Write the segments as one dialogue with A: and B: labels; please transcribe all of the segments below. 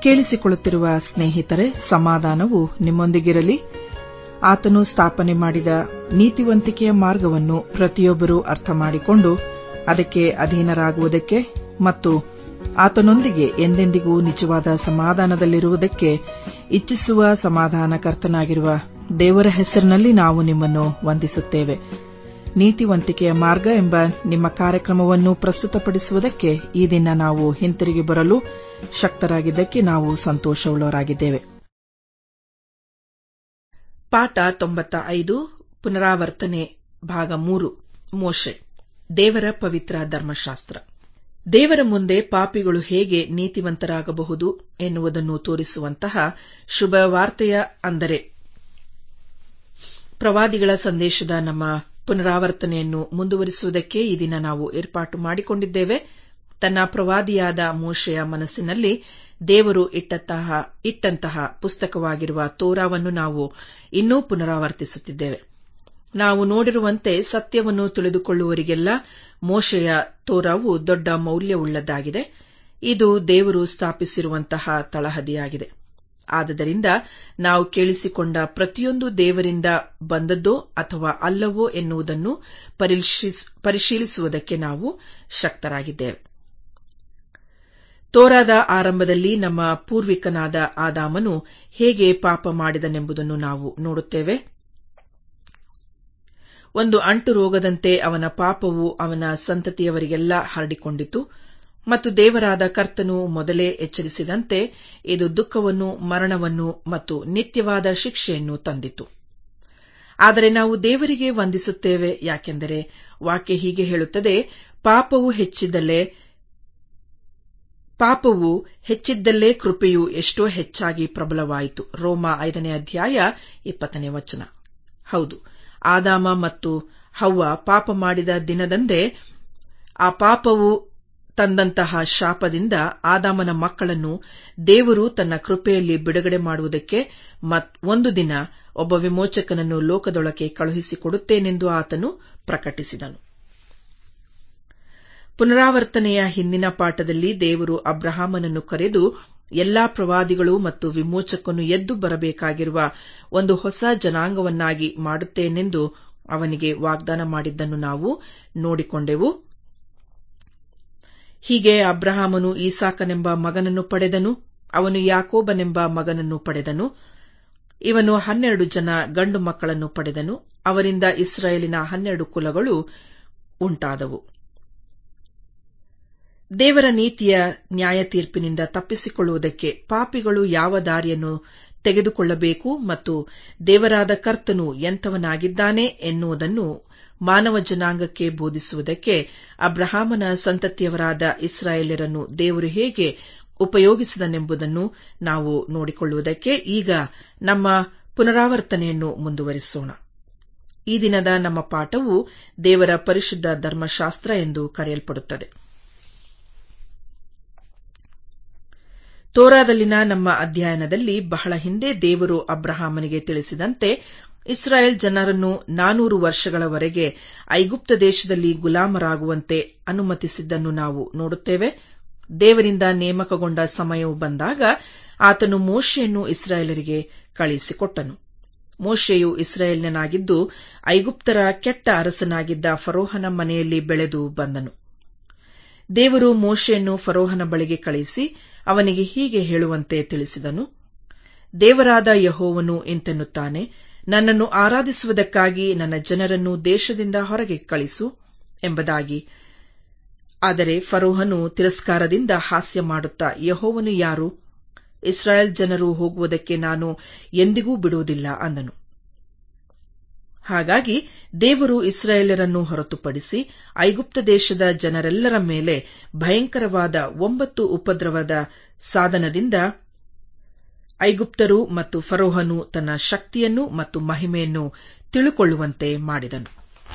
A: ಕೇಳಿಸಿಕೊಳ್ಳುತ್ತಿರುವ ಸ್ನೇಹಿತರೆ ಸಮಾಧಾನವು ನಿಮ್ಮೊಂದಿಗಿರಲಿ ಆತನು ಸ್ಥಾಪನೆ ಮಾಡಿದ ನೀತಿವಂತಿಕೆಯ ಮಾರ್ಗವನ್ನು ಪ್ರತಿಯೊಬ್ಬರೂ ಅರ್ಥ ಮಾಡಿಕೊಂಡು ಅದಕ್ಕೆ ಅಧೀನರಾಗುವುದಕ್ಕೆ ಮತ್ತು ಆತನೊಂದಿಗೆ ಎಂದೆಂದಿಗೂ ನಿಜವಾದ ಸಮಾಧಾನದಲ್ಲಿರುವುದಕ್ಕೆ ಇಚ್ಛಿಸುವ ಸಮಾಧಾನಕರ್ತನಾಗಿರುವ ದೇವರ ಹೆಸರಿನಲ್ಲಿ ನಾವು ನಿಮ್ಮನ್ನು ವಂದಿಸುತ್ತೇವೆ ನೀತಿವಂತಿಕೆಯ ಮಾರ್ಗ ಎಂಬ ನಿಮ್ಮ ಕಾರ್ಯಕ್ರಮವನ್ನು ಪ್ರಸ್ತುತಪಡಿಸುವುದಕ್ಕೆ ಈ ದಿನ ನಾವು ಹಿಂತಿರುಗಿ ಬರಲು ಶಕ್ತರಾಗಿದ್ದಕ್ಕೆ ನಾವು ಸಂತೋಷವುಳ್ಳವರಾಗಿದ್ದೇವೆ ಪಾಠ ತೊಂಬತ್ತ ಐದು ಪುನರಾವರ್ತನೆ ಭಾಗ ಮೂರು ಮೋಶೆ ದೇವರ ಪವಿತ್ರ ಧರ್ಮಶಾಸ್ತ್ರ ದೇವರ ಮುಂದೆ ಪಾಪಿಗಳು ಹೇಗೆ ನೀತಿವಂತರಾಗಬಹುದು ಎನ್ನುವುದನ್ನು ತೋರಿಸುವಂತಹ ಶುಭ ವಾರ್ತೆಯ ಅಂದರೆ ಪ್ರವಾದಿಗಳ ಸಂದೇಶದ ನಮ್ಮ ಪುನರಾವರ್ತನೆಯನ್ನು ಮುಂದುವರಿಸುವುದಕ್ಕೆ ಈ ದಿನ ನಾವು ಏರ್ಪಾಟು ಮಾಡಿಕೊಂಡಿದ್ದೇವೆ ತನ್ನ ಪ್ರವಾದಿಯಾದ ಮೋಶೆಯ ಮನಸ್ಸಿನಲ್ಲಿ ದೇವರು ಇಟ್ಟಂತಹ ಪುಸ್ತಕವಾಗಿರುವ ತೋರಾವನ್ನು ನಾವು ಇನ್ನೂ ಪುನರಾವರ್ತಿಸುತ್ತಿದ್ದೇವೆ ನಾವು ನೋಡಿರುವಂತೆ ಸತ್ಯವನ್ನು ತಿಳಿದುಕೊಳ್ಳುವವರಿಗೆಲ್ಲ ಮೋಶೆಯ ತೋರಾವು ದೊಡ್ಡ ಮೌಲ್ಯವುಳ್ಳದ್ದಾಗಿದೆ ಇದು ದೇವರು ಸ್ಥಾಪಿಸಿರುವಂತಹ ತಳಹದಿಯಾಗಿದೆ ಆದ್ದರಿಂದ ನಾವು ಕೇಳಿಸಿಕೊಂಡ ಪ್ರತಿಯೊಂದು ದೇವರಿಂದ ಬಂದದ್ದೋ ಅಥವಾ ಅಲ್ಲವೋ ಎನ್ನುವುದನ್ನು ಪರಿಶೀಲಿಸುವುದಕ್ಕೆ ನಾವು ಶಕ್ತರಾಗಿದ್ದೇವೆ ತೋರಾದ ಆರಂಭದಲ್ಲಿ ನಮ್ಮ ಪೂರ್ವಿಕನಾದ ಆದಾಮನು ಹೇಗೆ ಪಾಪ ಮಾಡಿದನೆಂಬುದನ್ನು ನಾವು ನೋಡುತ್ತೇವೆ ಒಂದು ಅಂಟು ರೋಗದಂತೆ ಅವನ ಪಾಪವು ಅವನ ಸಂತತಿಯವರಿಗೆಲ್ಲ ಹರಡಿಕೊಂಡಿತು ಮತ್ತು ದೇವರಾದ ಕರ್ತನು ಮೊದಲೇ ಎಚ್ಚರಿಸಿದಂತೆ ಇದು ದುಃಖವನ್ನು ಮರಣವನ್ನು ಮತ್ತು ನಿತ್ಯವಾದ ಶಿಕ್ಷೆಯನ್ನು ತಂದಿತು ಆದರೆ ನಾವು ದೇವರಿಗೆ ವಂದಿಸುತ್ತೇವೆ ಯಾಕೆಂದರೆ ವಾಕ್ಯ ಹೀಗೆ ಹೇಳುತ್ತದೆ ಪಾಪವು ಹೆಚ್ಚಿದ್ದಲ್ಲೇ ಪಾಪವು ಹೆಚ್ಚಿದ್ದಲ್ಲೇ ಕೃಪೆಯು ಎಷ್ಟೋ ಹೆಚ್ಚಾಗಿ ಪ್ರಬಲವಾಯಿತು ರೋಮ ಐದನೇ ಅಧ್ಯಾಯ ಇಪ್ಪತ್ತನೇ ವಚನ ಹೌದು ಆದಾಮ ಮತ್ತು ಹವ್ವ ಪಾಪ ಮಾಡಿದ ದಿನದಂದೇ ಆ ಪಾಪವು ತಂದಂತಹ ಶಾಪದಿಂದ ಆದಾಮನ ಮಕ್ಕಳನ್ನು ದೇವರು ತನ್ನ ಕೃಪೆಯಲ್ಲಿ ಬಿಡುಗಡೆ ಮಾಡುವುದಕ್ಕೆ ಒಂದು ದಿನ ಒಬ್ಬ ವಿಮೋಚಕನನ್ನು ಲೋಕದೊಳಗೆ ಕಳುಹಿಸಿಕೊಡುತ್ತೇನೆಂದು ಆತನು ಪ್ರಕಟಿಸಿದನು ಪುನರಾವರ್ತನೆಯ ಹಿಂದಿನ ಪಾಠದಲ್ಲಿ ದೇವರು ಅಬ್ರಹಾಮನನ್ನು ಕರೆದು ಎಲ್ಲಾ ಪ್ರವಾದಿಗಳು ಮತ್ತು ವಿಮೋಚಕನು ಎದ್ದು ಬರಬೇಕಾಗಿರುವ ಒಂದು ಹೊಸ ಜನಾಂಗವನ್ನಾಗಿ ಮಾಡುತ್ತೇನೆಂದು ಅವನಿಗೆ ವಾಗ್ದಾನ ಮಾಡಿದ್ದನ್ನು ನಾವು ನೋಡಿಕೊಂಡೆವು ಹೀಗೆ ಅಬ್ರಹಾಮನು ಈಸಾಕನೆಂಬ ಮಗನನ್ನು ಪಡೆದನು ಅವನು ಯಾಕೋಬನೆಂಬ ಮಗನನ್ನು ಪಡೆದನು ಇವನು ಹನ್ನೆರಡು ಜನ ಗಂಡು ಮಕ್ಕಳನ್ನು ಪಡೆದನು ಅವರಿಂದ ಇಸ್ರಾಯೇಲಿನ ಹನ್ನೆರಡು ಕುಲಗಳು ಉಂಟಾದವು ದೇವರ ನೀತಿಯ ನ್ಯಾಯ ತೀರ್ಪಿನಿಂದ ತಪ್ಪಿಸಿಕೊಳ್ಳುವುದಕ್ಕೆ ಪಾಪಿಗಳು ಯಾವ ದಾರಿಯನ್ನು ತೆಗೆದುಕೊಳ್ಳಬೇಕು ಮತ್ತು ದೇವರಾದ ಕರ್ತನು ಎಂಥವನಾಗಿದ್ದಾನೆ ಎನ್ನುವುದನ್ನು ಮಾನವ ಜನಾಂಗಕ್ಕೆ ಬೋಧಿಸುವುದಕ್ಕೆ ಅಬ್ರಹಾಮನ ಸಂತತಿಯವರಾದ ಇಸ್ರಾಯೇಲ್ಯರನ್ನು ದೇವರು ಹೇಗೆ ಉಪಯೋಗಿಸಿದನೆಂಬುದನ್ನು ನಾವು ನೋಡಿಕೊಳ್ಳುವುದಕ್ಕೆ ಈಗ ನಮ್ಮ ಪುನರಾವರ್ತನೆಯನ್ನು ಮುಂದುವರಿಸೋಣ ಈ ದಿನದ ನಮ್ಮ ಪಾಠವು ದೇವರ ಪರಿಶುದ್ಧ ಧರ್ಮಶಾಸ್ತ್ರ ಎಂದು ಕರೆಯಲ್ಪಡುತ್ತದೆ ತೋರಾದಲ್ಲಿನ ನಮ್ಮ ಅಧ್ಯಯನದಲ್ಲಿ ಬಹಳ ಹಿಂದೆ ದೇವರು ಅಬ್ರಹಾಮನಿಗೆ ತಿಳಿಸಿದಂತೆ ಇಸ್ರಾಯೇಲ್ ಜನರನ್ನು ನಾನೂರು ವರ್ಷಗಳವರೆಗೆ ಐಗುಪ್ತ ದೇಶದಲ್ಲಿ ಗುಲಾಮರಾಗುವಂತೆ ಅನುಮತಿಸಿದ್ದನ್ನು ನಾವು ನೋಡುತ್ತೇವೆ ದೇವರಿಂದ ನೇಮಕಗೊಂಡ ಸಮಯವು ಬಂದಾಗ ಆತನು ಮೋಶೆಯನ್ನು ಇಸ್ರಾಯೇಲರಿಗೆ ಕಳುಹಿಸಿಕೊಟ್ಟನು ಮೋಶೆಯು ಇಸ್ರಾಯೇಲ್ಯನಾಗಿದ್ದು ಐಗುಪ್ತರ ಕೆಟ್ಟ ಅರಸನಾಗಿದ್ದ ಫರೋಹನ ಮನೆಯಲ್ಲಿ ಬೆಳೆದು ಬಂದನು ದೇವರು ಮೋಶೆಯನ್ನು ಫರೋಹನ ಬಳಿಗೆ ಕಳುಹಿಸಿ ಅವನಿಗೆ ಹೀಗೆ ಹೇಳುವಂತೆ ತಿಳಿಸಿದನು ದೇವರಾದ ಯಹೋವನು ಇಂತೆನ್ನುತ್ತಾನೆ ನನ್ನನ್ನು ಆರಾಧಿಸುವುದಕ್ಕಾಗಿ ನನ್ನ ಜನರನ್ನು ದೇಶದಿಂದ ಹೊರಗೆ ಕಳಿಸು ಎಂಬುದಾಗಿ ಆದರೆ ಫರೋಹನು ತಿರಸ್ಕಾರದಿಂದ ಹಾಸ್ಯ ಮಾಡುತ್ತಾ ಯಹೋವನು ಯಾರು ಇಸ್ರಾಯೇಲ್ ಜನರು ಹೋಗುವುದಕ್ಕೆ ನಾನು ಎಂದಿಗೂ ಬಿಡುವುದಿಲ್ಲ ಅಂದನು ಹಾಗಾಗಿ ದೇವರು ಇಸ್ರಾಯೇಲರನ್ನು ಹೊರತುಪಡಿಸಿ ಐಗುಪ್ತ ದೇಶದ ಜನರೆಲ್ಲರ ಮೇಲೆ ಭಯಂಕರವಾದ ಒಂಬತ್ತು ಉಪದ್ರವದ ಸಾಧನದಿಂದ ಐಗುಪ್ತರು ಮತ್ತು ಫರೋಹನು ತನ್ನ ಶಕ್ತಿಯನ್ನು ಮತ್ತು ಮಹಿಮೆಯನ್ನು ತಿಳುಕೊಳ್ಳುವಂತೆ ಮಾಡಿದನು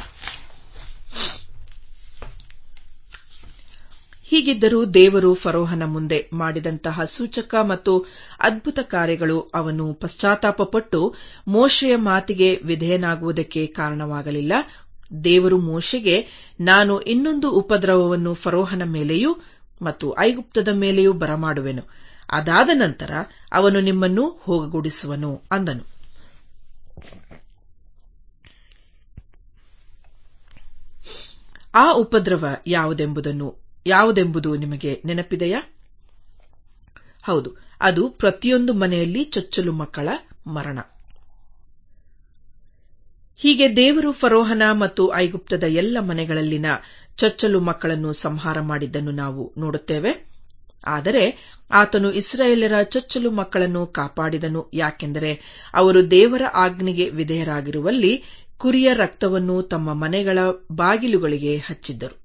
A: ಹೀಗಿದ್ದರೂ ದೇವರು ಫರೋಹನ ಮುಂದೆ ಮಾಡಿದಂತಹ ಸೂಚಕ ಮತ್ತು ಅದ್ಭುತ ಕಾರ್ಯಗಳು ಅವನು ಪಶ್ಚಾತ್ತಾಪಪಟ್ಟು ಮೋಶೆಯ ಮಾತಿಗೆ ವಿಧೇಯನಾಗುವುದಕ್ಕೆ ಕಾರಣವಾಗಲಿಲ್ಲ ದೇವರು ಮೋಶೆಗೆ ನಾನು ಇನ್ನೊಂದು ಉಪದ್ರವವನ್ನು ಫರೋಹನ ಮೇಲೆಯೂ ಮತ್ತು ಐಗುಪ್ತದ ಮೇಲೆಯೂ ಬರಮಾಡುವೆನು ಅದಾದ ನಂತರ ಅವನು ನಿಮ್ಮನ್ನು ಹೋಗಗೊಡಿಸುವನು ಅಂದನು ಆ ಉಪದ್ರವ ಯಾವುದೆಂಬುದನ್ನು ಯಾವುದೆಂಬುದು ನಿಮಗೆ ನೆನಪಿದೆಯಾ ಹೌದು ಅದು ಪ್ರತಿಯೊಂದು ಮನೆಯಲ್ಲಿ ಚೊಚ್ಚಲು ಮಕ್ಕಳ ಮರಣ ಹೀಗೆ ದೇವರು ಫರೋಹನ ಮತ್ತು ಐಗುಪ್ತದ ಎಲ್ಲ ಮನೆಗಳಲ್ಲಿನ ಚೊಚ್ಚಲು ಮಕ್ಕಳನ್ನು ಸಂಹಾರ ಮಾಡಿದ್ದನ್ನು ನಾವು ನೋಡುತ್ತೇವೆ ಆದರೆ ಆತನು ಇಸ್ರಾಯೇಲರ ಚೊಚ್ಚಲು ಮಕ್ಕಳನ್ನು ಕಾಪಾಡಿದನು ಯಾಕೆಂದರೆ ಅವರು ದೇವರ ಆಜ್ಞೆಗೆ ವಿಧೇಯರಾಗಿರುವಲ್ಲಿ ಕುರಿಯ ರಕ್ತವನ್ನು ತಮ್ಮ ಮನೆಗಳ ಬಾಗಿಲುಗಳಿಗೆ ಹಚ್ಚಿದ್ದರು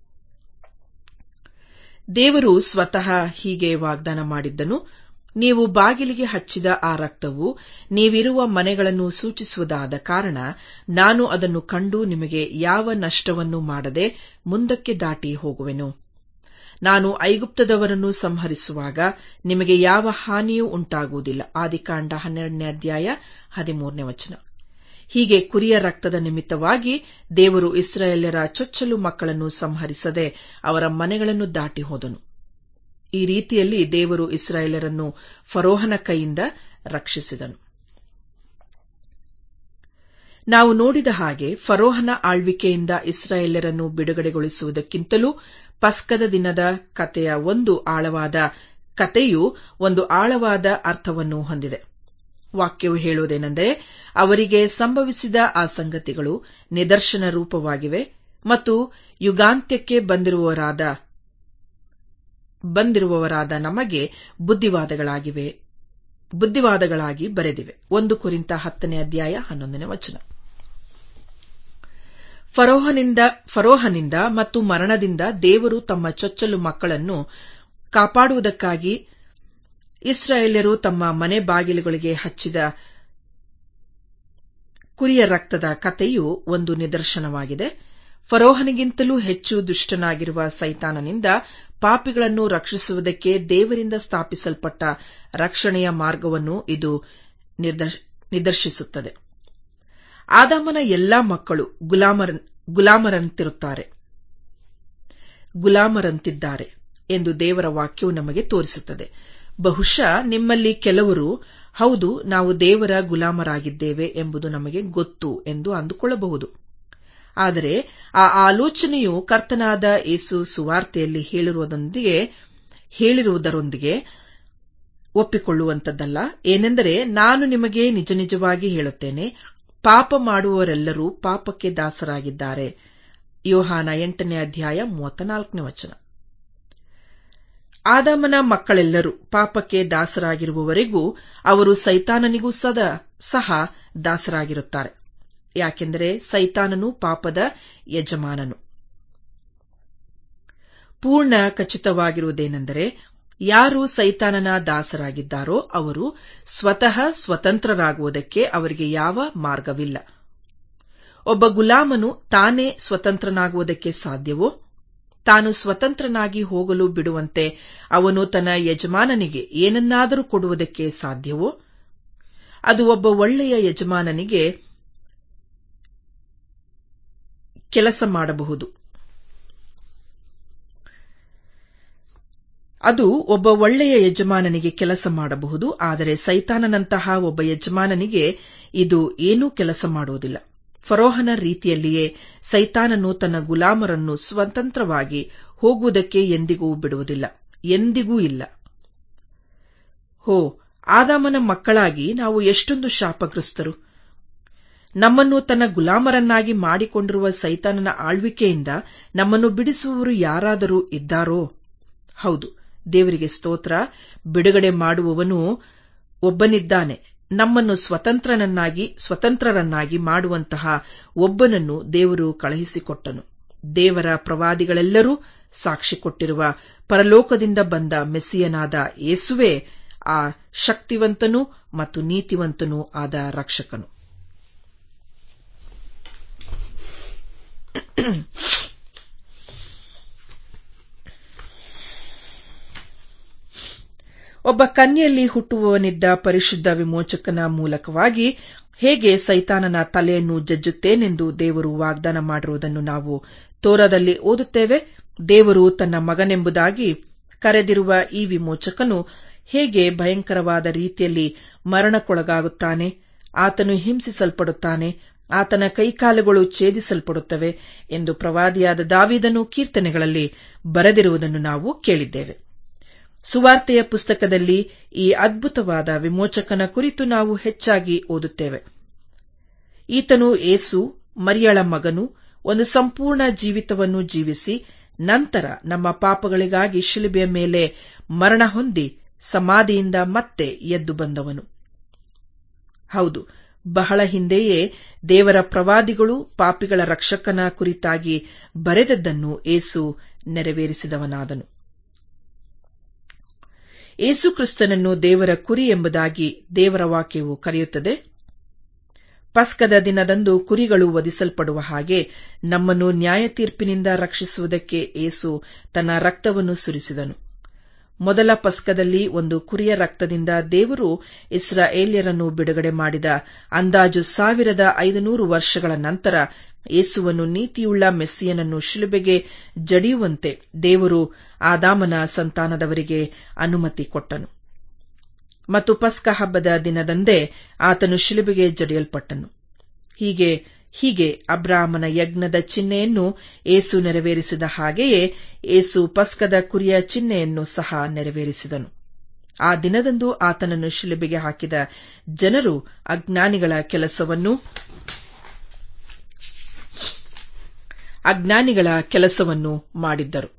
A: ದೇವರು ಸ್ವತಃ ಹೀಗೆ ವಾಗ್ದಾನ ಮಾಡಿದ್ದನು ನೀವು ಬಾಗಿಲಿಗೆ ಹಚ್ಚಿದ ಆ ರಕ್ತವು ನೀವಿರುವ ಮನೆಗಳನ್ನು ಸೂಚಿಸುವುದಾದ ಕಾರಣ ನಾನು ಅದನ್ನು ಕಂಡು ನಿಮಗೆ ಯಾವ ನಷ್ಟವನ್ನು ಮಾಡದೆ ಮುಂದಕ್ಕೆ ದಾಟಿ ಹೋಗುವೆನು ನಾನು ಐಗುಪ್ತದವರನ್ನು ಸಂಹರಿಸುವಾಗ ನಿಮಗೆ ಯಾವ ಹಾನಿಯೂ ಉಂಟಾಗುವುದಿಲ್ಲ ಆದಿಕಾಂಡ ಹನ್ನೆರಡನೇ ಅಧ್ಯಾಯ ಹದಿಮೂರನೇ ವಚನ ಹೀಗೆ ಕುರಿಯ ರಕ್ತದ ನಿಮಿತ್ತವಾಗಿ ದೇವರು ಇಸ್ರಾಯೇಲ್ಯರ ಚೊಚ್ಚಲು ಮಕ್ಕಳನ್ನು ಸಂಹರಿಸದೆ ಅವರ ಮನೆಗಳನ್ನು ದಾಟಿ ಹೋದನು ಈ ರೀತಿಯಲ್ಲಿ ದೇವರು ಇಸ್ರಾಯೇಲರನ್ನು ಫರೋಹನ ಕೈಯಿಂದ ರಕ್ಷಿಸಿದನು ನಾವು ನೋಡಿದ ಹಾಗೆ ಫರೋಹನ ಆಳ್ವಿಕೆಯಿಂದ ಇಸ್ರಾಯೇಲರನ್ನು ಬಿಡುಗಡೆಗೊಳಿಸುವುದಕ್ಕಿಂತಲೂ ಪಸ್ಕದ ದಿನದ ಕಥೆಯ ಒಂದು ಆಳವಾದ ಕಥೆಯು ಒಂದು ಆಳವಾದ ಅರ್ಥವನ್ನು ಹೊಂದಿದೆ ವಾಕ್ಯವು ಹೇಳುವುದೇನೆಂದರೆ ಅವರಿಗೆ ಸಂಭವಿಸಿದ ಆ ಸಂಗತಿಗಳು ನಿದರ್ಶನ ರೂಪವಾಗಿವೆ ಮತ್ತು ಯುಗಾಂತ್ಯಕ್ಕೆ ಬಂದಿರುವವರಾದ ಬಂದಿರುವವರಾದ ನಮಗೆ ಬುದ್ಧಿವಾದಗಳಾಗಿವೆ ಬುದ್ಧಿವಾದಗಳಾಗಿ ಬರೆದಿವೆ ಒಂದು ಕುರಿತ ಹತ್ತನೇ ಅಧ್ಯಾಯ ಹನ್ನೊಂದನೇ ವಚನ ಫರೋಹನಿಂದ ಫರೋಹನಿಂದ ಮತ್ತು ಮರಣದಿಂದ ದೇವರು ತಮ್ಮ ಚೊಚ್ಚಲು ಮಕ್ಕಳನ್ನು ಕಾಪಾಡುವುದಕ್ಕಾಗಿ ಇಸ್ರಾಯೇಲ್ಯರು ತಮ್ಮ ಮನೆ ಬಾಗಿಲುಗಳಿಗೆ ಹಚ್ಚಿದ ಕುರಿಯ ರಕ್ತದ ಕಥೆಯು ಒಂದು ನಿದರ್ಶನವಾಗಿದೆ ಫರೋಹನಿಗಿಂತಲೂ ಹೆಚ್ಚು ದುಷ್ಟನಾಗಿರುವ ಸೈತಾನನಿಂದ ಪಾಪಿಗಳನ್ನು ರಕ್ಷಿಸುವುದಕ್ಕೆ ದೇವರಿಂದ ಸ್ಥಾಪಿಸಲ್ಪಟ್ಟ ರಕ್ಷಣೆಯ ಮಾರ್ಗವನ್ನು ಇದು ನಿದರ್ಶಿಸುತ್ತದೆ ಆದಾಮನ ಎಲ್ಲಾ ಮಕ್ಕಳು ಗುಲಾಮರಂತಿರುತ್ತಾರೆ ಗುಲಾಮರಂತಿದ್ದಾರೆ ಎಂದು ದೇವರ ವಾಕ್ಯವು ನಮಗೆ ತೋರಿಸುತ್ತದೆ ಬಹುಶಃ ನಿಮ್ಮಲ್ಲಿ ಕೆಲವರು ಹೌದು ನಾವು ದೇವರ ಗುಲಾಮರಾಗಿದ್ದೇವೆ ಎಂಬುದು ನಮಗೆ ಗೊತ್ತು ಎಂದು ಅಂದುಕೊಳ್ಳಬಹುದು ಆದರೆ ಆ ಆಲೋಚನೆಯು ಕರ್ತನಾದ ಯೇಸು ಸುವಾರ್ತೆಯಲ್ಲಿ ಹೇಳಿರುವುದರೊಂದಿಗೆ ಹೇಳಿರುವುದರೊಂದಿಗೆ ಒಪ್ಪಿಕೊಳ್ಳುವಂತದ್ದಲ್ಲ ಏನೆಂದರೆ ನಾನು ನಿಮಗೆ ನಿಜ ನಿಜವಾಗಿ ಹೇಳುತ್ತೇನೆ ಪಾಪ ಮಾಡುವವರೆಲ್ಲರೂ ಪಾಪಕ್ಕೆ ದಾಸರಾಗಿದ್ದಾರೆ ಯೋಹಾನ ಎಂಟನೇ ಅಧ್ಯಾಯ ಮೂವತ್ನಾಲ್ಕನೇ ವಚನ ಆದಾಮನ ಮಕ್ಕಳೆಲ್ಲರೂ ಪಾಪಕ್ಕೆ ದಾಸರಾಗಿರುವವರೆಗೂ ಅವರು ಸೈತಾನನಿಗೂ ಸದಾ ಸಹ ದಾಸರಾಗಿರುತ್ತಾರೆ ಯಾಕೆಂದರೆ ಸೈತಾನನು ಪಾಪದ ಯಜಮಾನನು ಪೂರ್ಣ ಖಚಿತವಾಗಿರುವುದೇನೆಂದರೆ ಯಾರು ಸೈತಾನನ ದಾಸರಾಗಿದ್ದಾರೋ ಅವರು ಸ್ವತಃ ಸ್ವತಂತ್ರರಾಗುವುದಕ್ಕೆ ಅವರಿಗೆ ಯಾವ ಮಾರ್ಗವಿಲ್ಲ ಒಬ್ಬ ಗುಲಾಮನು ತಾನೇ ಸ್ವತಂತ್ರನಾಗುವುದಕ್ಕೆ ಸಾಧ್ಯವೋ ತಾನು ಸ್ವತಂತ್ರನಾಗಿ ಹೋಗಲು ಬಿಡುವಂತೆ ಅವನು ತನ್ನ ಯಜಮಾನನಿಗೆ ಏನನ್ನಾದರೂ ಕೊಡುವುದಕ್ಕೆ ಸಾಧ್ಯವೋ ಅದು ಒಬ್ಬ ಒಳ್ಳೆಯ ಯಜಮಾನನಿಗೆ ಕೆಲಸ ಮಾಡಬಹುದು ಅದು ಒಬ್ಬ ಒಳ್ಳೆಯ ಯಜಮಾನನಿಗೆ ಕೆಲಸ ಮಾಡಬಹುದು ಆದರೆ ಸೈತಾನನಂತಹ ಒಬ್ಬ ಯಜಮಾನನಿಗೆ ಇದು ಏನೂ ಕೆಲಸ ಮಾಡುವುದಿಲ್ಲ ಫರೋಹನ ರೀತಿಯಲ್ಲಿಯೇ ಸೈತಾನನು ತನ್ನ ಗುಲಾಮರನ್ನು ಸ್ವತಂತ್ರವಾಗಿ ಹೋಗುವುದಕ್ಕೆ ಎಂದಿಗೂ ಬಿಡುವುದಿಲ್ಲ ಎಂದಿಗೂ ಇಲ್ಲ ಹೋ ಆದಾಮನ ಮಕ್ಕಳಾಗಿ ನಾವು ಎಷ್ಟೊಂದು ಶಾಪಗ್ರಸ್ತರು ನಮ್ಮನ್ನು ತನ್ನ ಗುಲಾಮರನ್ನಾಗಿ ಮಾಡಿಕೊಂಡಿರುವ ಸೈತಾನನ ಆಳ್ವಿಕೆಯಿಂದ ನಮ್ಮನ್ನು ಬಿಡಿಸುವವರು ಯಾರಾದರೂ ಇದ್ದಾರೋ ಹೌದು ದೇವರಿಗೆ ಸ್ತೋತ್ರ ಬಿಡುಗಡೆ ಮಾಡುವವನು ಒಬ್ಬನಿದ್ದಾನೆ ನಮ್ಮನ್ನು ಸ್ವತಂತ್ರನನ್ನಾಗಿ ಸ್ವತಂತ್ರರನ್ನಾಗಿ ಮಾಡುವಂತಹ ಒಬ್ಬನನ್ನು ದೇವರು ಕಳುಹಿಸಿಕೊಟ್ಟನು ದೇವರ ಪ್ರವಾದಿಗಳೆಲ್ಲರೂ ಸಾಕ್ಷಿ ಕೊಟ್ಟಿರುವ ಪರಲೋಕದಿಂದ ಬಂದ ಮೆಸ್ಸಿಯನಾದ ಯೇಸುವೆ ಆ ಶಕ್ತಿವಂತನೂ ಮತ್ತು ನೀತಿವಂತನೂ ಆದ ರಕ್ಷಕನು ಒಬ್ಬ ಕನ್ಯೆಯಲ್ಲಿ ಹುಟ್ಟುವವನಿದ್ದ ಪರಿಶುದ್ಧ ವಿಮೋಚಕನ ಮೂಲಕವಾಗಿ ಹೇಗೆ ಸೈತಾನನ ತಲೆಯನ್ನು ಜಜ್ಜುತ್ತೇನೆಂದು ದೇವರು ವಾಗ್ದಾನ ಮಾಡಿರುವುದನ್ನು ನಾವು ತೋರದಲ್ಲಿ ಓದುತ್ತೇವೆ ದೇವರು ತನ್ನ ಮಗನೆಂಬುದಾಗಿ ಕರೆದಿರುವ ಈ ವಿಮೋಚಕನು ಹೇಗೆ ಭಯಂಕರವಾದ ರೀತಿಯಲ್ಲಿ ಮರಣಕ್ಕೊಳಗಾಗುತ್ತಾನೆ ಆತನು ಹಿಂಸಿಸಲ್ಪಡುತ್ತಾನೆ ಆತನ ಕೈಕಾಲುಗಳು ಛೇದಿಸಲ್ಪಡುತ್ತವೆ ಎಂದು ಪ್ರವಾದಿಯಾದ ದಾವಿದನು ಕೀರ್ತನೆಗಳಲ್ಲಿ ಬರೆದಿರುವುದನ್ನು ನಾವು ಕೇಳಿದ್ದೇವೆ ಸುವಾರ್ತೆಯ ಪುಸ್ತಕದಲ್ಲಿ ಈ ಅದ್ಭುತವಾದ ವಿಮೋಚಕನ ಕುರಿತು ನಾವು ಹೆಚ್ಚಾಗಿ ಓದುತ್ತೇವೆ ಈತನು ಏಸು ಮರಿಯಳ ಮಗನು ಒಂದು ಸಂಪೂರ್ಣ ಜೀವಿತವನ್ನು ಜೀವಿಸಿ ನಂತರ ನಮ್ಮ ಪಾಪಗಳಿಗಾಗಿ ಶಿಲುಬೆಯ ಮೇಲೆ ಮರಣ ಹೊಂದಿ ಸಮಾಧಿಯಿಂದ ಮತ್ತೆ ಎದ್ದು ಬಂದವನು ಹೌದು ಬಹಳ ಹಿಂದೆಯೇ ದೇವರ ಪ್ರವಾದಿಗಳು ಪಾಪಿಗಳ ರಕ್ಷಕನ ಕುರಿತಾಗಿ ಬರೆದದ್ದನ್ನು ಏಸು ನೆರವೇರಿಸಿದವನಾದನು ಏಸು ಕ್ರಿಸ್ತನನ್ನು ದೇವರ ಕುರಿ ಎಂಬುದಾಗಿ ದೇವರ ವಾಕ್ಯವು ಕರೆಯುತ್ತದೆ ಪಸ್ಕದ ದಿನದಂದು ಕುರಿಗಳು ವಧಿಸಲ್ಪಡುವ ಹಾಗೆ ನಮ್ಮನ್ನು ನ್ಯಾಯ ತೀರ್ಪಿನಿಂದ ರಕ್ಷಿಸುವುದಕ್ಕೆ ಏಸು ತನ್ನ ರಕ್ತವನ್ನು ಸುರಿಸಿದನು ಮೊದಲ ಪಸ್ಕದಲ್ಲಿ ಒಂದು ಕುರಿಯ ರಕ್ತದಿಂದ ದೇವರು ಇಸ್ರಾಯೇಲ್ಯರನ್ನು ಬಿಡುಗಡೆ ಮಾಡಿದ ಅಂದಾಜು ಸಾವಿರದ ಐದುನೂರು ವರ್ಷಗಳ ನಂತರ ಯೇಸುವನ್ನು ನೀತಿಯುಳ್ಳ ಮೆಸ್ಸಿಯನನ್ನು ಶಿಲುಬೆಗೆ ಜಡಿಯುವಂತೆ ದೇವರು ಆದಾಮನ ಸಂತಾನದವರಿಗೆ ಅನುಮತಿ ಕೊಟ್ಟನು ಮತ್ತು ಪಸ್ಕ ಹಬ್ಬದ ದಿನದಂದೇ ಆತನು ಶಿಲುಬೆಗೆ ಜಡಿಯಲ್ಪಟ್ಟನು ಹೀಗೆ ಹೀಗೆ ಅಬ್ರಾಹ್ಮನ ಯಜ್ಞದ ಚಿಹ್ನೆಯನ್ನು ಏಸು ನೆರವೇರಿಸಿದ ಹಾಗೆಯೇ ಏಸು ಪಸ್ಕದ ಕುರಿಯ ಚಿಹ್ನೆಯನ್ನು ಸಹ ನೆರವೇರಿಸಿದನು ಆ ದಿನದಂದು ಆತನನ್ನು ಶಿಲುಬೆಗೆ ಹಾಕಿದ ಜನರು ಅಜ್ಞಾನಿಗಳ ಕೆಲಸವನ್ನು ಅಜ್ಞಾನಿಗಳ ಕೆಲಸವನ್ನು ಮಾಡಿದ್ದರು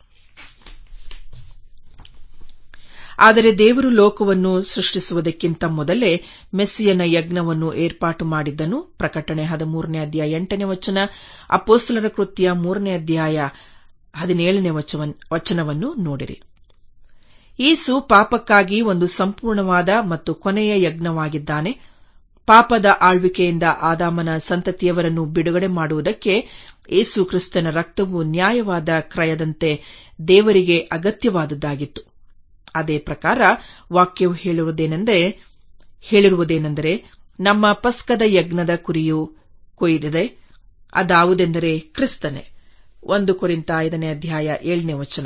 A: ಆದರೆ ದೇವರು ಲೋಕವನ್ನು ಸೃಷ್ಟಿಸುವುದಕ್ಕಿಂತ ಮೊದಲೇ ಮೆಸ್ಸಿಯನ ಯಜ್ಞವನ್ನು ಏರ್ಪಾಟು ಮಾಡಿದ್ದನು ಪ್ರಕಟಣೆ ಹದಿಮೂರನೇ ಅಧ್ಯಾಯ ಎಂಟನೇ ವಚನ ಅಪೋಸ್ತಲರ ಕೃತ್ಯ ಮೂರನೇ ಅಧ್ಯಾಯ ಹದಿನೇಳನೇ ವಚನವನ್ನು ನೋಡಿರಿ ಯೇಸು ಪಾಪಕ್ಕಾಗಿ ಒಂದು ಸಂಪೂರ್ಣವಾದ ಮತ್ತು ಕೊನೆಯ ಯಜ್ಞವಾಗಿದ್ದಾನೆ ಪಾಪದ ಆಳ್ವಿಕೆಯಿಂದ ಆದಾಮನ ಸಂತತಿಯವರನ್ನು ಬಿಡುಗಡೆ ಮಾಡುವುದಕ್ಕೆ ಏಸು ಕ್ರಿಸ್ತನ ರಕ್ತವು ನ್ಯಾಯವಾದ ಕ್ರಯದಂತೆ ದೇವರಿಗೆ ಅಗತ್ಯವಾದುದಾಗಿತ್ತು ಅದೇ ಪ್ರಕಾರ ವಾಕ್ಯವು ಹೇಳಿರುವುದೇನೆಂದರೆ ನಮ್ಮ ಪಸ್ಕದ ಯಜ್ಞದ ಕುರಿಯು ಕೊಯ್ದಿದೆ ಅದಾವುದೆಂದರೆ ಕ್ರಿಸ್ತನೆ ಒಂದು ಕುರಿತ ಐದನೇ ಅಧ್ಯಾಯ ಏಳನೇ ವಚನ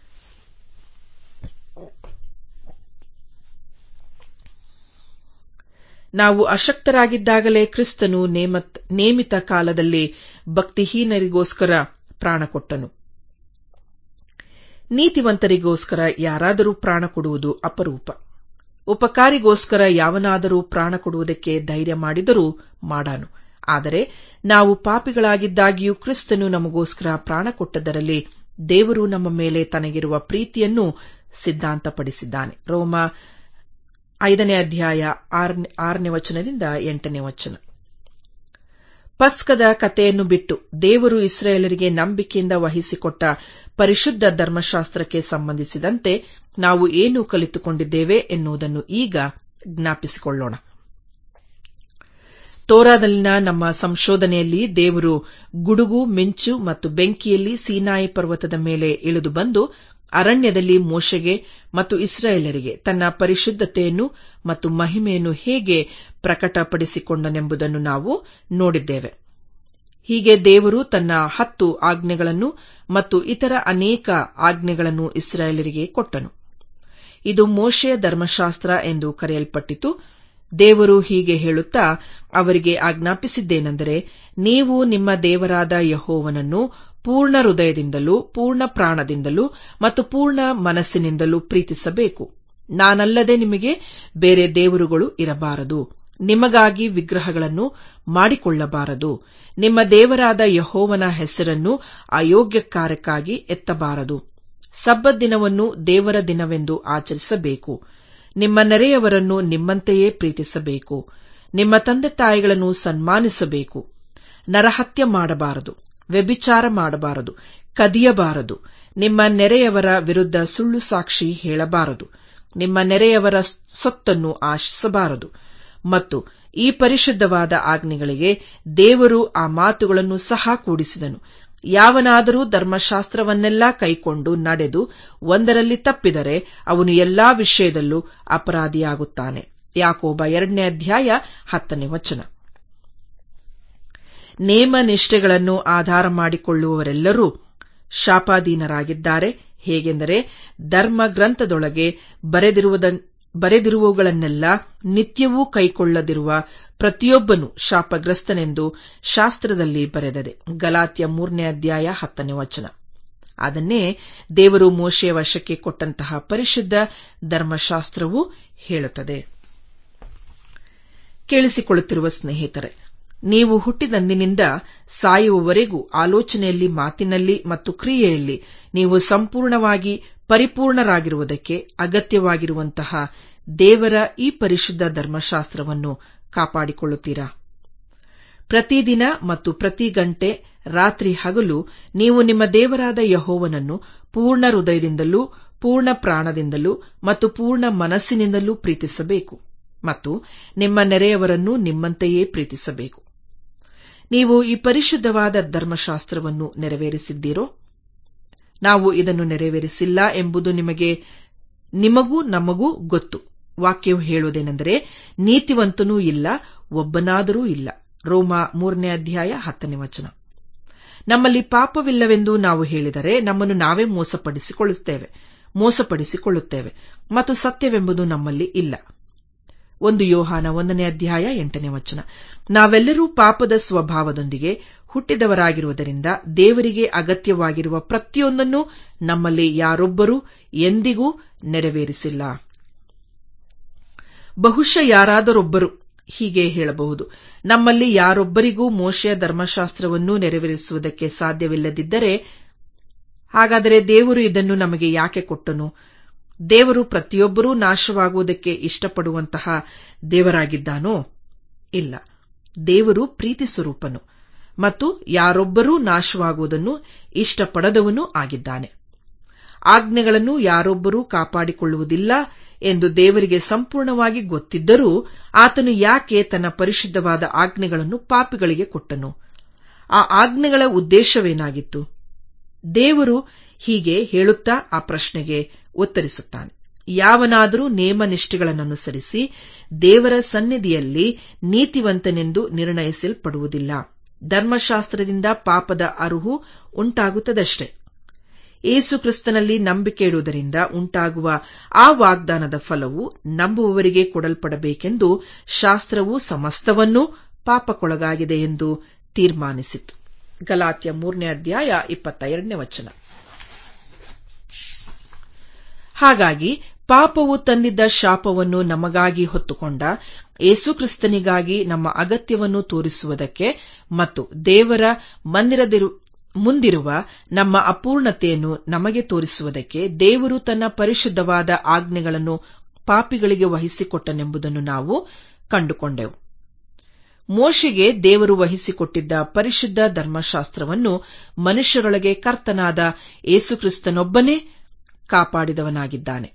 A: ನಾವು ಅಶಕ್ತರಾಗಿದ್ದಾಗಲೇ ಕ್ರಿಸ್ತನು ನೇಮಿತ ಕಾಲದಲ್ಲಿ ಭಕ್ತಿಹೀನರಿಗೋಸ್ಕರ ಪ್ರಾಣ ಕೊಟ್ಟನು ನೀತಿವಂತರಿಗೋಸ್ಕರ ಯಾರಾದರೂ ಪ್ರಾಣ ಕೊಡುವುದು ಅಪರೂಪ ಉಪಕಾರಿಗೋಸ್ಕರ ಯಾವನಾದರೂ ಪ್ರಾಣ ಕೊಡುವುದಕ್ಕೆ ಧೈರ್ಯ ಮಾಡಿದರೂ ಮಾಡಾನು ಆದರೆ ನಾವು ಪಾಪಿಗಳಾಗಿದ್ದಾಗಿಯೂ ಕ್ರಿಸ್ತನು ನಮಗೋಸ್ಕರ ಪ್ರಾಣ ಕೊಟ್ಟದರಲ್ಲಿ ದೇವರು ನಮ್ಮ ಮೇಲೆ ತನಗಿರುವ ಪ್ರೀತಿಯನ್ನು ಸಿದ್ಧಾಂತಪಡಿಸಿದ್ದಾನೆ ರೋಮ ಐದನೇ ಅಧ್ಯಾಯ ಆರನೇ ವಚನದಿಂದ ಎಂಟನೇ ವಚನ ಪಸ್ಕದ ಕಥೆಯನ್ನು ಬಿಟ್ಟು ದೇವರು ಇಸ್ರಾಯೇಲರಿಗೆ ನಂಬಿಕೆಯಿಂದ ವಹಿಸಿಕೊಟ್ಟ ಪರಿಶುದ್ಧ ಧರ್ಮಶಾಸ್ತ್ರಕ್ಕೆ ಸಂಬಂಧಿಸಿದಂತೆ ನಾವು ಏನು ಕಲಿತುಕೊಂಡಿದ್ದೇವೆ ಎನ್ನುವುದನ್ನು ಈಗ ಜ್ಞಾಪಿಸಿಕೊಳ್ಳೋಣ ತೋರಾದಲ್ಲಿನ ನಮ್ಮ ಸಂಶೋಧನೆಯಲ್ಲಿ ದೇವರು ಗುಡುಗು ಮಿಂಚು ಮತ್ತು ಬೆಂಕಿಯಲ್ಲಿ ಸೀನಾಯಿ ಪರ್ವತದ ಮೇಲೆ ಇಳಿದು ಬಂದು ಅರಣ್ಯದಲ್ಲಿ ಮೋಶೆಗೆ ಮತ್ತು ಇಸ್ರಾಯೇಲರಿಗೆ ತನ್ನ ಪರಿಶುದ್ಧತೆಯನ್ನು ಮತ್ತು ಮಹಿಮೆಯನ್ನು ಹೇಗೆ ಪ್ರಕಟಪಡಿಸಿಕೊಂಡನೆಂಬುದನ್ನು ನಾವು ನೋಡಿದ್ದೇವೆ ಹೀಗೆ ದೇವರು ತನ್ನ ಹತ್ತು ಆಜ್ಞೆಗಳನ್ನು ಮತ್ತು ಇತರ ಅನೇಕ ಆಜ್ಞೆಗಳನ್ನು ಇಸ್ರಾಯೇಲರಿಗೆ ಕೊಟ್ಟನು ಇದು ಮೋಶೆಯ ಧರ್ಮಶಾಸ್ತ್ರ ಎಂದು ಕರೆಯಲ್ಪಟ್ಟಿತು ದೇವರು ಹೀಗೆ ಹೇಳುತ್ತಾ ಅವರಿಗೆ ಆಜ್ಞಾಪಿಸಿದ್ದೇನೆಂದರೆ ನೀವು ನಿಮ್ಮ ದೇವರಾದ ಯಹೋವನನ್ನು ಪೂರ್ಣ ಹೃದಯದಿಂದಲೂ ಪೂರ್ಣ ಪ್ರಾಣದಿಂದಲೂ ಮತ್ತು ಪೂರ್ಣ ಮನಸ್ಸಿನಿಂದಲೂ ಪ್ರೀತಿಸಬೇಕು ನಾನಲ್ಲದೆ ನಿಮಗೆ ಬೇರೆ ದೇವರುಗಳು ಇರಬಾರದು ನಿಮಗಾಗಿ ವಿಗ್ರಹಗಳನ್ನು ಮಾಡಿಕೊಳ್ಳಬಾರದು ನಿಮ್ಮ ದೇವರಾದ ಯಹೋವನ ಹೆಸರನ್ನು ಅಯೋಗ್ಯ ಕಾರ್ಯಕ್ಕಾಗಿ ಎತ್ತಬಾರದು ಸಬ್ಬತ್ ದಿನವನ್ನು ದೇವರ ದಿನವೆಂದು ಆಚರಿಸಬೇಕು ನಿಮ್ಮ ನೆರೆಯವರನ್ನು ನಿಮ್ಮಂತೆಯೇ ಪ್ರೀತಿಸಬೇಕು ನಿಮ್ಮ ತಂದೆ ತಾಯಿಗಳನ್ನು ಸನ್ಮಾನಿಸಬೇಕು ನರಹತ್ಯ ಮಾಡಬಾರದು ವ್ಯಭಿಚಾರ ಮಾಡಬಾರದು ಕದಿಯಬಾರದು ನಿಮ್ಮ ನೆರೆಯವರ ವಿರುದ್ಧ ಸುಳ್ಳು ಸಾಕ್ಷಿ ಹೇಳಬಾರದು ನಿಮ್ಮ ನೆರೆಯವರ ಸೊತ್ತನ್ನು ಆಶಿಸಬಾರದು ಮತ್ತು ಈ ಪರಿಶುದ್ಧವಾದ ಆಜ್ಞೆಗಳಿಗೆ ದೇವರು ಆ ಮಾತುಗಳನ್ನು ಸಹ ಕೂಡಿಸಿದನು ಯಾವನಾದರೂ ಧರ್ಮಶಾಸ್ತ್ರವನ್ನೆಲ್ಲ ಕೈಕೊಂಡು ನಡೆದು ಒಂದರಲ್ಲಿ ತಪ್ಪಿದರೆ ಅವನು ಎಲ್ಲಾ ವಿಷಯದಲ್ಲೂ ಅಪರಾಧಿಯಾಗುತ್ತಾನೆ ಯಾಕೋಬ ಎರಡನೇ ಅಧ್ಯಾಯ ಹತ್ತನೇ ವಚನ ನೇಮ ನಿಷ್ಠೆಗಳನ್ನು ಆಧಾರ ಮಾಡಿಕೊಳ್ಳುವವರೆಲ್ಲರೂ ಶಾಪಾಧೀನರಾಗಿದ್ದಾರೆ ಹೇಗೆಂದರೆ ಧರ್ಮ ಗ್ರಂಥದೊಳಗೆ ಬರೆದಿರುವವುಗಳನ್ನೆಲ್ಲ ನಿತ್ಯವೂ ಕೈಕೊಳ್ಳದಿರುವ ಪ್ರತಿಯೊಬ್ಬನು ಶಾಪಗ್ರಸ್ತನೆಂದು ಶಾಸ್ತ್ರದಲ್ಲಿ ಬರೆದದೆ ಗಲಾತ್ಯ ಮೂರನೇ ಅಧ್ಯಾಯ ಹತ್ತನೇ ವಚನ ಅದನ್ನೇ ದೇವರು ಮೋಶೆಯ ವಶಕ್ಕೆ ಕೊಟ್ಟಂತಹ ಪರಿಶುದ್ಧ ಧರ್ಮಶಾಸ್ತ್ರವು ಹೇಳುತ್ತದೆ ಕೇಳಿಸಿಕೊಳ್ಳುತ್ತಿರುವ ಸ್ನೇಹಿತರೆ ನೀವು ಹುಟ್ಟಿದಂದಿನಿಂದ ಸಾಯುವವರೆಗೂ ಆಲೋಚನೆಯಲ್ಲಿ ಮಾತಿನಲ್ಲಿ ಮತ್ತು ಕ್ರಿಯೆಯಲ್ಲಿ ನೀವು ಸಂಪೂರ್ಣವಾಗಿ ಪರಿಪೂರ್ಣರಾಗಿರುವುದಕ್ಕೆ ಅಗತ್ಯವಾಗಿರುವಂತಹ ದೇವರ ಈ ಪರಿಶುದ್ಧ ಧರ್ಮಶಾಸ್ತ್ರವನ್ನು ಕಾಪಾಡಿಕೊಳ್ಳುತ್ತೀರಾ ಪ್ರತಿದಿನ ಮತ್ತು ಪ್ರತಿ ಗಂಟೆ ರಾತ್ರಿ ಹಗಲು ನೀವು ನಿಮ್ಮ ದೇವರಾದ ಯಹೋವನನ್ನು ಪೂರ್ಣ ಹೃದಯದಿಂದಲೂ ಪೂರ್ಣ ಪ್ರಾಣದಿಂದಲೂ ಮತ್ತು ಪೂರ್ಣ ಮನಸ್ಸಿನಿಂದಲೂ ಪ್ರೀತಿಸಬೇಕು ಮತ್ತು ನಿಮ್ಮ ನೆರೆಯವರನ್ನು ನಿಮ್ಮಂತೆಯೇ ಪ್ರೀತಿಸಬೇಕು ನೀವು ಈ ಪರಿಶುದ್ಧವಾದ ಧರ್ಮಶಾಸ್ತ್ರವನ್ನು ನೆರವೇರಿಸಿದ್ದೀರೋ ನಾವು ಇದನ್ನು ನೆರವೇರಿಸಿಲ್ಲ ಎಂಬುದು ನಿಮಗೆ ನಿಮಗೂ ನಮಗೂ ಗೊತ್ತು ವಾಕ್ಯವು ಹೇಳುವುದೇನೆಂದರೆ ನೀತಿವಂತನೂ ಇಲ್ಲ ಒಬ್ಬನಾದರೂ ಇಲ್ಲ ರೋಮ ಮೂರನೇ ಅಧ್ಯಾಯ ಹತ್ತನೇ ವಚನ ನಮ್ಮಲ್ಲಿ ಪಾಪವಿಲ್ಲವೆಂದು ನಾವು ಹೇಳಿದರೆ ನಮ್ಮನ್ನು ನಾವೇ ಮೋಸಪಡಿಸಿಕೊಳ್ಳುತ್ತೇವೆ ಮೋಸಪಡಿಸಿಕೊಳ್ಳುತ್ತೇವೆ ಮತ್ತು ಸತ್ಯವೆಂಬುದು ನಮ್ಮಲ್ಲಿ ಇಲ್ಲ ಒಂದು ಯೋಹಾನ ಒಂದನೇ ಅಧ್ಯಾಯ ಎಂಟನೇ ವಚನ ನಾವೆಲ್ಲರೂ ಪಾಪದ ಸ್ವಭಾವದೊಂದಿಗೆ ಹುಟ್ಟಿದವರಾಗಿರುವುದರಿಂದ ದೇವರಿಗೆ ಅಗತ್ಯವಾಗಿರುವ ಪ್ರತಿಯೊಂದನ್ನು ನಮ್ಮಲ್ಲಿ ಯಾರೊಬ್ಬರೂ ಎಂದಿಗೂ ನೆರವೇರಿಸಿಲ್ಲ ಬಹುಶಃ ಯಾರಾದರೊಬ್ಬರು ಹೀಗೆ ಹೇಳಬಹುದು ನಮ್ಮಲ್ಲಿ ಯಾರೊಬ್ಬರಿಗೂ ಮೋಶೆಯ ಧರ್ಮಶಾಸ್ತ್ರವನ್ನು ನೆರವೇರಿಸುವುದಕ್ಕೆ ಸಾಧ್ಯವಿಲ್ಲದಿದ್ದರೆ ಹಾಗಾದರೆ ದೇವರು ಇದನ್ನು ನಮಗೆ ಯಾಕೆ ಕೊಟ್ಟನು ದೇವರು ಪ್ರತಿಯೊಬ್ಬರೂ ನಾಶವಾಗುವುದಕ್ಕೆ ಇಷ್ಟಪಡುವಂತಹ ದೇವರಾಗಿದ್ದಾನೋ ಇಲ್ಲ ದೇವರು ಪ್ರೀತಿ ಸ್ವರೂಪನು ಮತ್ತು ಯಾರೊಬ್ಬರೂ ನಾಶವಾಗುವುದನ್ನು ಇಷ್ಟಪಡದವನೂ ಆಗಿದ್ದಾನೆ ಆಜ್ಞೆಗಳನ್ನು ಯಾರೊಬ್ಬರೂ ಕಾಪಾಡಿಕೊಳ್ಳುವುದಿಲ್ಲ ಎಂದು ದೇವರಿಗೆ ಸಂಪೂರ್ಣವಾಗಿ ಗೊತ್ತಿದ್ದರೂ ಆತನು ಯಾಕೆ ತನ್ನ ಪರಿಶುದ್ಧವಾದ ಆಜ್ಞೆಗಳನ್ನು ಪಾಪಿಗಳಿಗೆ ಕೊಟ್ಟನು ಆ ಆಜ್ಞೆಗಳ ಉದ್ದೇಶವೇನಾಗಿತ್ತು ದೇವರು ಹೀಗೆ ಹೇಳುತ್ತಾ ಆ ಪ್ರಶ್ನೆಗೆ ಉತ್ತರಿಸುತ್ತಾನೆ ಯಾವನಾದರೂ ನೇಮನಿಷ್ಠೆಗಳನ್ನನುಸರಿಸಿ ದೇವರ ಸನ್ನಿಧಿಯಲ್ಲಿ ನೀತಿವಂತನೆಂದು ನಿರ್ಣಯಿಸಲ್ಪಡುವುದಿಲ್ಲ ಧರ್ಮಶಾಸ್ತ್ರದಿಂದ ಪಾಪದ ಅರುಹು ಉಂಟಾಗುತ್ತದಷ್ಟೇ ಏಸು ಕ್ರಿಸ್ತನಲ್ಲಿ ನಂಬಿಕೆ ಇಡುವುದರಿಂದ ಉಂಟಾಗುವ ಆ ವಾಗ್ದಾನದ ಫಲವು ನಂಬುವವರಿಗೆ ಕೊಡಲ್ಪಡಬೇಕೆಂದು ಶಾಸ್ತ್ರವು ಸಮಸ್ತವನ್ನೂ ಪಾಪಕ್ಕೊಳಗಾಗಿದೆ ಎಂದು ತೀರ್ಮಾನಿಸಿತು ಗಲಾತ್ಯ ಮೂರನೇ ಅಧ್ಯಾಯ ಇಪ್ಪತ್ತ ಎರಡನೇ ವಚನ ಹಾಗಾಗಿ ಪಾಪವು ತಂದಿದ್ದ ಶಾಪವನ್ನು ನಮಗಾಗಿ ಹೊತ್ತುಕೊಂಡ ಏಸುಕ್ರಿಸ್ತನಿಗಾಗಿ ನಮ್ಮ ಅಗತ್ಯವನ್ನು ತೋರಿಸುವುದಕ್ಕೆ ಮತ್ತು ದೇವರ ಮಂದಿರದಿರು ಮುಂದಿರುವ ನಮ್ಮ ಅಪೂರ್ಣತೆಯನ್ನು ನಮಗೆ ತೋರಿಸುವುದಕ್ಕೆ ದೇವರು ತನ್ನ ಪರಿಶುದ್ಧವಾದ ಆಜ್ಞೆಗಳನ್ನು ಪಾಪಿಗಳಿಗೆ ವಹಿಸಿಕೊಟ್ಟನೆಂಬುದನ್ನು ನಾವು ಕಂಡುಕೊಂಡೆವು ಮೋಶೆಗೆ ದೇವರು ವಹಿಸಿಕೊಟ್ಟಿದ್ದ ಪರಿಶುದ್ಧ ಧರ್ಮಶಾಸ್ತ್ರವನ್ನು ಮನುಷ್ಯರೊಳಗೆ ಕರ್ತನಾದ ಏಸುಕ್ರಿಸ್ತನೊಬ್ಬನೇ ಕಾಪಾಡಿದವನಾಗಿದ್ದಾನೆ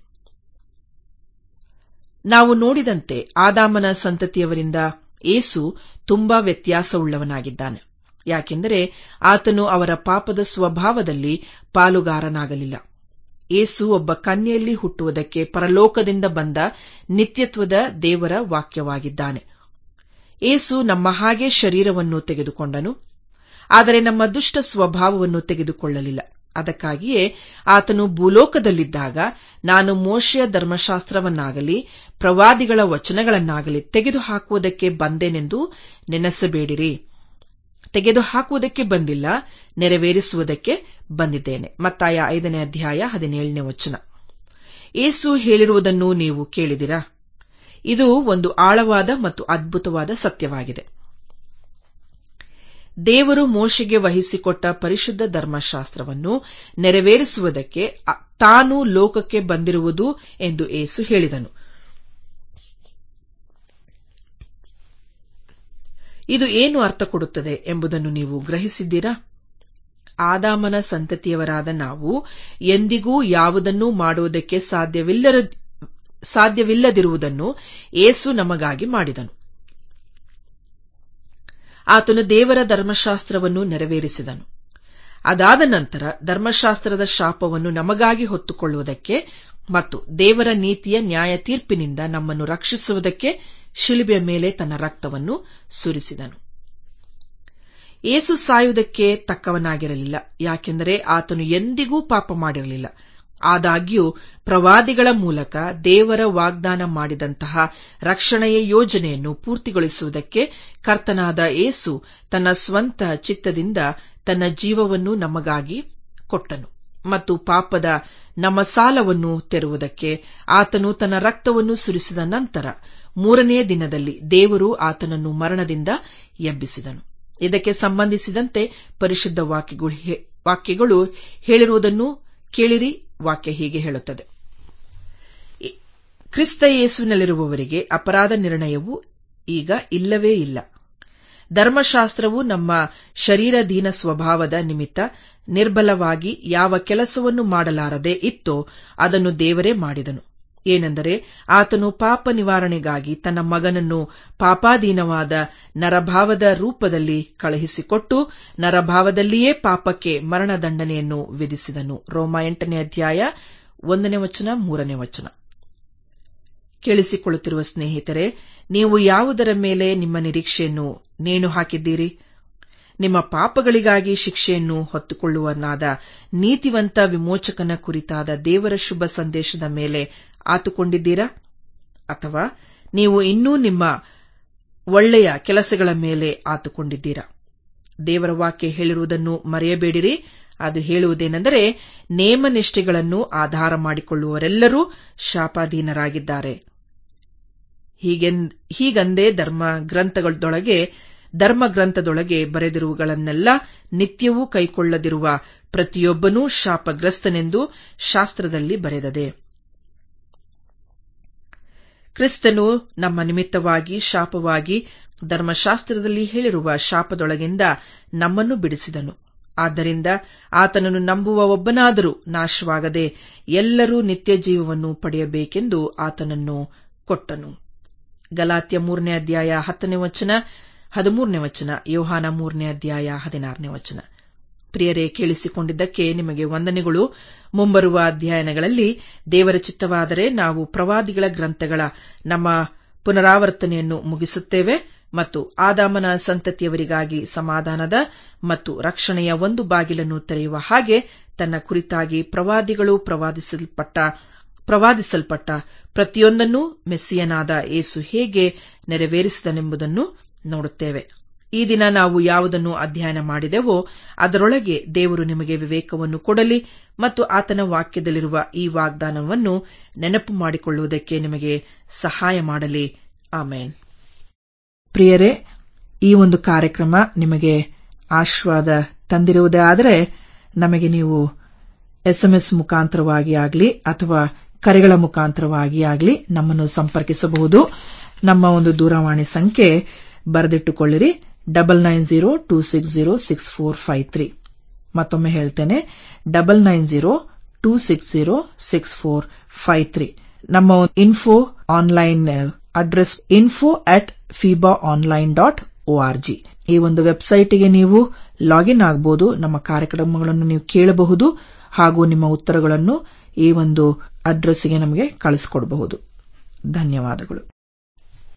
A: ನಾವು ನೋಡಿದಂತೆ ಆದಾಮನ ಸಂತತಿಯವರಿಂದ ಏಸು ತುಂಬಾ ವ್ಯತ್ಯಾಸವುಳ್ಳವನಾಗಿದ್ದಾನೆ ಯಾಕೆಂದರೆ ಆತನು ಅವರ ಪಾಪದ ಸ್ವಭಾವದಲ್ಲಿ ಪಾಲುಗಾರನಾಗಲಿಲ್ಲ ಏಸು ಒಬ್ಬ ಕನ್ಯೆಯಲ್ಲಿ ಹುಟ್ಟುವುದಕ್ಕೆ ಪರಲೋಕದಿಂದ ಬಂದ ನಿತ್ಯತ್ವದ ದೇವರ ವಾಕ್ಯವಾಗಿದ್ದಾನೆ ಏಸು ನಮ್ಮ ಹಾಗೆ ಶರೀರವನ್ನು ತೆಗೆದುಕೊಂಡನು ಆದರೆ ನಮ್ಮ ದುಷ್ಟ ಸ್ವಭಾವವನ್ನು ತೆಗೆದುಕೊಳ್ಳಲಿಲ್ಲ ಅದಕ್ಕಾಗಿಯೇ ಆತನು ಭೂಲೋಕದಲ್ಲಿದ್ದಾಗ ನಾನು ಮೋಶೆಯ ಧರ್ಮಶಾಸ್ತ್ರವನ್ನಾಗಲಿ ಪ್ರವಾದಿಗಳ ವಚನಗಳನ್ನಾಗಲಿ ತೆಗೆದುಹಾಕುವುದಕ್ಕೆ ಬಂದೆನೆಂದು ನೆನೆಸಬೇಡಿರಿ ತೆಗೆದುಹಾಕುವುದಕ್ಕೆ ಬಂದಿಲ್ಲ ನೆರವೇರಿಸುವುದಕ್ಕೆ ಬಂದಿದ್ದೇನೆ ಮತ್ತಾಯ ಐದನೇ ಅಧ್ಯಾಯ ಹದಿನೇಳನೇ ವಚನ ಏಸು ಹೇಳಿರುವುದನ್ನು ನೀವು ಕೇಳಿದಿರಾ ಇದು ಒಂದು ಆಳವಾದ ಮತ್ತು ಅದ್ಭುತವಾದ ಸತ್ಯವಾಗಿದೆ ದೇವರು ಮೋಶೆಗೆ ವಹಿಸಿಕೊಟ್ಟ ಪರಿಶುದ್ಧ ಧರ್ಮಶಾಸ್ತ್ರವನ್ನು ನೆರವೇರಿಸುವುದಕ್ಕೆ ತಾನು ಲೋಕಕ್ಕೆ ಬಂದಿರುವುದು ಎಂದು ಏಸು ಹೇಳಿದನು ಇದು ಏನು ಅರ್ಥ ಕೊಡುತ್ತದೆ ಎಂಬುದನ್ನು ನೀವು ಗ್ರಹಿಸಿದ್ದೀರಾ ಆದಾಮನ ಸಂತತಿಯವರಾದ ನಾವು ಎಂದಿಗೂ ಯಾವುದನ್ನೂ ಮಾಡುವುದಕ್ಕೆ ಸಾಧ್ಯವಿಲ್ಲದಿರುವುದನ್ನು ಏಸು ನಮಗಾಗಿ ಮಾಡಿದನು ಆತನು ದೇವರ ಧರ್ಮಶಾಸ್ತ್ರವನ್ನು ನೆರವೇರಿಸಿದನು ಅದಾದ ನಂತರ ಧರ್ಮಶಾಸ್ತ್ರದ ಶಾಪವನ್ನು ನಮಗಾಗಿ ಹೊತ್ತುಕೊಳ್ಳುವುದಕ್ಕೆ ಮತ್ತು ದೇವರ ನೀತಿಯ ನ್ಯಾಯ ತೀರ್ಪಿನಿಂದ ನಮ್ಮನ್ನು ರಕ್ಷಿಸುವುದಕ್ಕೆ ಶಿಲುಬೆಯ ಮೇಲೆ ತನ್ನ ರಕ್ತವನ್ನು ಸುರಿಸಿದನು ಏಸು ಸಾಯುವುದಕ್ಕೆ ತಕ್ಕವನಾಗಿರಲಿಲ್ಲ ಯಾಕೆಂದರೆ ಆತನು ಎಂದಿಗೂ ಪಾಪ ಮಾಡಿರಲಿಲ್ಲ ಆದಾಗ್ಯೂ ಪ್ರವಾದಿಗಳ ಮೂಲಕ ದೇವರ ವಾಗ್ದಾನ ಮಾಡಿದಂತಹ ರಕ್ಷಣೆಯ ಯೋಜನೆಯನ್ನು ಪೂರ್ತಿಗೊಳಿಸುವುದಕ್ಕೆ ಕರ್ತನಾದ ಏಸು ತನ್ನ ಸ್ವಂತ ಚಿತ್ತದಿಂದ ತನ್ನ ಜೀವವನ್ನು ನಮಗಾಗಿ ಕೊಟ್ಟನು ಮತ್ತು ಪಾಪದ ನಮ್ಮ ಸಾಲವನ್ನು ತೆರುವುದಕ್ಕೆ ಆತನು ತನ್ನ ರಕ್ತವನ್ನು ಸುರಿಸಿದ ನಂತರ ಮೂರನೇ ದಿನದಲ್ಲಿ ದೇವರು ಆತನನ್ನು ಮರಣದಿಂದ ಎಬ್ಬಿಸಿದನು ಇದಕ್ಕೆ ಸಂಬಂಧಿಸಿದಂತೆ ಪರಿಶುದ್ಧ ವಾಕ್ಯಗಳು ಹೇಳಿರುವುದನ್ನು ಕೇಳಿರಿ ವಾಕ್ಯ ಹೀಗೆ ಹೇಳುತ್ತದೆ ಕ್ರಿಸ್ತ ಯೇಸುವಿನಲ್ಲಿರುವವರಿಗೆ ಅಪರಾಧ ನಿರ್ಣಯವು ಈಗ ಇಲ್ಲವೇ ಇಲ್ಲ ಧರ್ಮಶಾಸ್ತ್ರವು ನಮ್ಮ ಶರೀರಧೀನ ಸ್ವಭಾವದ ನಿಮಿತ್ತ ನಿರ್ಬಲವಾಗಿ ಯಾವ ಕೆಲಸವನ್ನು ಮಾಡಲಾರದೆ ಇತ್ತೋ ಅದನ್ನು ದೇವರೇ ಮಾಡಿದನು ಏನೆಂದರೆ ಆತನು ಪಾಪ ನಿವಾರಣೆಗಾಗಿ ತನ್ನ ಮಗನನ್ನು ಪಾಪಾಧೀನವಾದ ನರಭಾವದ ರೂಪದಲ್ಲಿ ಕಳುಹಿಸಿಕೊಟ್ಟು ನರಭಾವದಲ್ಲಿಯೇ ಪಾಪಕ್ಕೆ ಮರಣದಂಡನೆಯನ್ನು ವಿಧಿಸಿದನು ರೋಮ ಎಂಟನೇ ಅಧ್ಯಾಯ ಒಂದನೇ ವಚನ ಮೂರನೇ ವಚನ ಕೇಳಿಸಿಕೊಳ್ಳುತ್ತಿರುವ ಸ್ನೇಹಿತರೆ ನೀವು ಯಾವುದರ ಮೇಲೆ ನಿಮ್ಮ ನಿರೀಕ್ಷೆಯನ್ನು ನೇಣು ಹಾಕಿದ್ದೀರಿ ನಿಮ್ಮ ಪಾಪಗಳಿಗಾಗಿ ಶಿಕ್ಷೆಯನ್ನು ಹೊತ್ತುಕೊಳ್ಳುವನಾದ ನೀತಿವಂತ ವಿಮೋಚಕನ ಕುರಿತಾದ ದೇವರ ಶುಭ ಸಂದೇಶದ ಮೇಲೆ ಆತುಕೊಂಡಿದ್ದೀರಾ ಅಥವಾ ನೀವು ಇನ್ನೂ ನಿಮ್ಮ ಒಳ್ಳೆಯ ಕೆಲಸಗಳ ಮೇಲೆ ಆತುಕೊಂಡಿದ್ದೀರಾ ದೇವರ ವಾಕ್ಯ ಹೇಳಿರುವುದನ್ನು ಮರೆಯಬೇಡಿರಿ ಅದು ಹೇಳುವುದೇನೆಂದರೆ ನೇಮನಿಷ್ಠೆಗಳನ್ನು ಆಧಾರ ಮಾಡಿಕೊಳ್ಳುವವರೆಲ್ಲರೂ ಶಾಪಾಧೀನರಾಗಿದ್ದಾರೆ ಹೀಗಂದೇ ಧರ್ಮ ಗ್ರಂಥಗಳೊಳಗೆ ಧರ್ಮ ಗ್ರಂಥದೊಳಗೆ ಬರೆದಿರುವುಗಳನ್ನೆಲ್ಲ ನಿತ್ಯವೂ ಕೈಕೊಳ್ಳದಿರುವ ಪ್ರತಿಯೊಬ್ಬನೂ ಶಾಪಗ್ರಸ್ತನೆಂದು ಶಾಸ್ತ್ರದಲ್ಲಿ ಬರೆದದೆ ಕ್ರಿಸ್ತನು ನಮ್ಮ ನಿಮಿತ್ತವಾಗಿ ಶಾಪವಾಗಿ ಧರ್ಮಶಾಸ್ತ್ರದಲ್ಲಿ ಹೇಳಿರುವ ಶಾಪದೊಳಗಿಂದ ನಮ್ಮನ್ನು ಬಿಡಿಸಿದನು ಆದ್ದರಿಂದ ಆತನನ್ನು ನಂಬುವ ಒಬ್ಬನಾದರೂ ನಾಶವಾಗದೆ ಎಲ್ಲರೂ ನಿತ್ಯ ಜೀವವನ್ನು ಪಡೆಯಬೇಕೆಂದು ಆತನನ್ನು ಕೊಟ್ಟನು ಗಲಾತ್ಯ ಮೂರನೇ ಅಧ್ಯಾಯ ಹತ್ತನೇ ವಚನ ಹದಿಮೂರನೇ ವಚನ ಯೋಹಾನ ಮೂರನೇ ಅಧ್ಯಾಯ ಹದಿನಾರನೇ ವಚನ ಪ್ರಿಯರೇ ಕೇಳಿಸಿಕೊಂಡಿದ್ದಕ್ಕೆ ನಿಮಗೆ ವಂದನೆಗಳು ಮುಂಬರುವ ಅಧ್ಯಯನಗಳಲ್ಲಿ ದೇವರ ಚಿತ್ತವಾದರೆ ನಾವು ಪ್ರವಾದಿಗಳ ಗ್ರಂಥಗಳ ನಮ್ಮ ಪುನರಾವರ್ತನೆಯನ್ನು ಮುಗಿಸುತ್ತೇವೆ ಮತ್ತು ಆದಾಮನ ಸಂತತಿಯವರಿಗಾಗಿ ಸಮಾಧಾನದ ಮತ್ತು ರಕ್ಷಣೆಯ ಒಂದು ಬಾಗಿಲನ್ನು ತೆರೆಯುವ ಹಾಗೆ ತನ್ನ ಕುರಿತಾಗಿ ಪ್ರವಾದಿಗಳು ಪ್ರವಾದಿಸಲ್ಪಟ್ಟ ಪ್ರವಾದಿಸಲ್ಪಟ್ಟ ಪ್ರತಿಯೊಂದನ್ನೂ ಮೆಸ್ಸಿಯನಾದ ಏಸು ಹೇಗೆ ನೆರವೇರಿಸಿದನೆಂಬುದನ್ನು ನೋಡುತ್ತೇವೆ ಈ ದಿನ ನಾವು ಯಾವುದನ್ನು ಅಧ್ಯಯನ ಮಾಡಿದೆವೋ ಅದರೊಳಗೆ ದೇವರು ನಿಮಗೆ ವಿವೇಕವನ್ನು ಕೊಡಲಿ ಮತ್ತು ಆತನ ವಾಕ್ಯದಲ್ಲಿರುವ ಈ ವಾಗ್ದಾನವನ್ನು ನೆನಪು ಮಾಡಿಕೊಳ್ಳುವುದಕ್ಕೆ ನಿಮಗೆ ಸಹಾಯ ಮಾಡಲಿ ಆಮೇನ್ ಪ್ರಿಯರೇ ಈ ಒಂದು ಕಾರ್ಯಕ್ರಮ ನಿಮಗೆ ಆಶ್ವಾದ ತಂದಿರುವುದೇ ಆದರೆ ನಮಗೆ ನೀವು ಎಸ್ಎಂಎಸ್ ಮುಖಾಂತರವಾಗಿ ಆಗಲಿ ಅಥವಾ ಕರೆಗಳ ಮುಖಾಂತರವಾಗಿ ಆಗಲಿ ನಮ್ಮನ್ನು ಸಂಪರ್ಕಿಸಬಹುದು ನಮ್ಮ ಒಂದು ದೂರವಾಣಿ ಸಂಖ್ಯೆ ಬರೆದಿಟ್ಟುಕೊಳ್ಳಿರಿ double nine zero two six zero six four five three ಮತ್ತೊಮ್ಮೆ ಹೇಳ್ತೇನೆ double nine zero two six zero six four five three ನಮ್ಮ info online address info at fiba online dot O R G ಈ ಒಂದು ವೆಬ್ಸೈಟ್ಗೆ ನೀವು ಲಾಗಿನ್ ಆಗಬಹುದು ನಮ್ಮ ಕಾರ್ಯಕ್ರಮಗಳನ್ನು ನೀವು ಕೇಳಬಹುದು ಹಾಗೂ ನಿಮ್ಮ ಉತ್ತರಗಳನ್ನು ಈ ಒಂದು ಅಡ್ರೆಸ್ಗೆ ನಮಗೆ ಕಳಿಸಿಕೊಡಬಹುದು ಧನ್ಯವಾದಗಳು